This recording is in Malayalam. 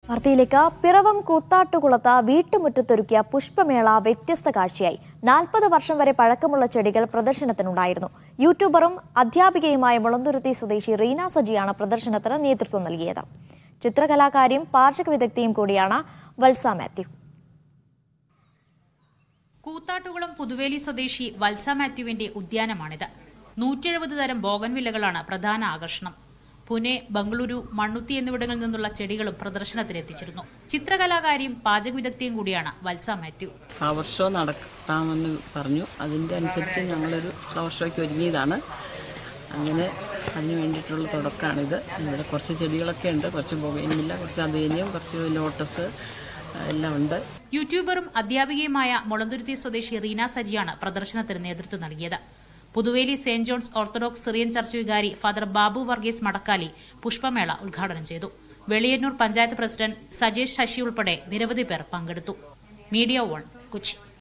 വാർത്തയിലേക്ക് പിറവം കൂത്താട്ടുകുളത്ത് വീട്ടുമുറ്റത്തൊരുക്കിയ പുഷ്പമേള വ്യത്യസ്ത കാഴ്ചയായി നാൽപ്പത് വർഷം വരെ പഴക്കമുള്ള ചെടികൾ പ്രദർശനത്തിനുണ്ടായിരുന്നു യൂട്യൂബറും അധ്യാപികയുമായ മുളന്തുരുത്തി സ്വദേശി റീന സജിയാണ് പ്രദർശനത്തിന് നേതൃത്വം നൽകിയത് ചിത്രകലാകാരിയും പാചക വിദഗ്ധയും കൂടിയാണ് വത്സ മാത്യു കൂത്താട്ടുകുളം പുതുവേലി സ്വദേശി വത്സ മാത്യുവിന്റെ ഉദ്യാനമാണിത് നൂറ്റെഴുപത് തരം ബോഗൻവില്ലകളാണ് പ്രധാന ആകർഷണം പുനെ ബംഗളൂരു മണ്ണുത്തി എന്നിവിടങ്ങളിൽ നിന്നുള്ള ചെടികളും പ്രദർശനത്തിനെത്തിച്ചിരുന്നു ചിത്രകലാകാരിയും പാചക വിദഗ്ധയും കൂടിയാണ് വത്സ മാത്യു ഫ്ലവർ ഷോ നടത്താമെന്ന് പറഞ്ഞു അതിൻ്റെ അനുസരിച്ച് ഞങ്ങളൊരു ഫ്ലവർ ഷോയ്ക്ക് ഒരുങ്ങിയതാണ് അങ്ങനെ അതിന് വേണ്ടിയിട്ടുള്ള തുടക്കമാണിത് ഇവിടെ കുറച്ച് ചെടികളൊക്കെ ഉണ്ട് കുറച്ച് ബൊഗൈനില്ല കുറച്ച് അതേനിയം കുറച്ച് ലോട്ടസ് എല്ലാം ഉണ്ട് യൂട്യൂബറും അധ്യാപികയുമായ മുളന്തുരുത്തി സ്വദേശി റീന സജിയാണ് പ്രദർശനത്തിന് നേതൃത്വം നൽകിയത് പുതുവേലി സെന്റ് ജോൺസ് ഓർത്തഡോക്സ് സിറിയൻ ചർച്ച് വികാരി ഫാദർ ബാബു വർഗീസ് മടക്കാലി പുഷ്പമേള ഉദ്ഘാടനം ചെയ്തു വെളിയന്നൂർ പഞ്ചായത്ത് പ്രസിഡന്റ് സജേഷ് ശശി ഉൾപ്പെടെ നിരവധി പേർ പങ്കെടുത്തു മീഡിയ വൺ കൊച്ചി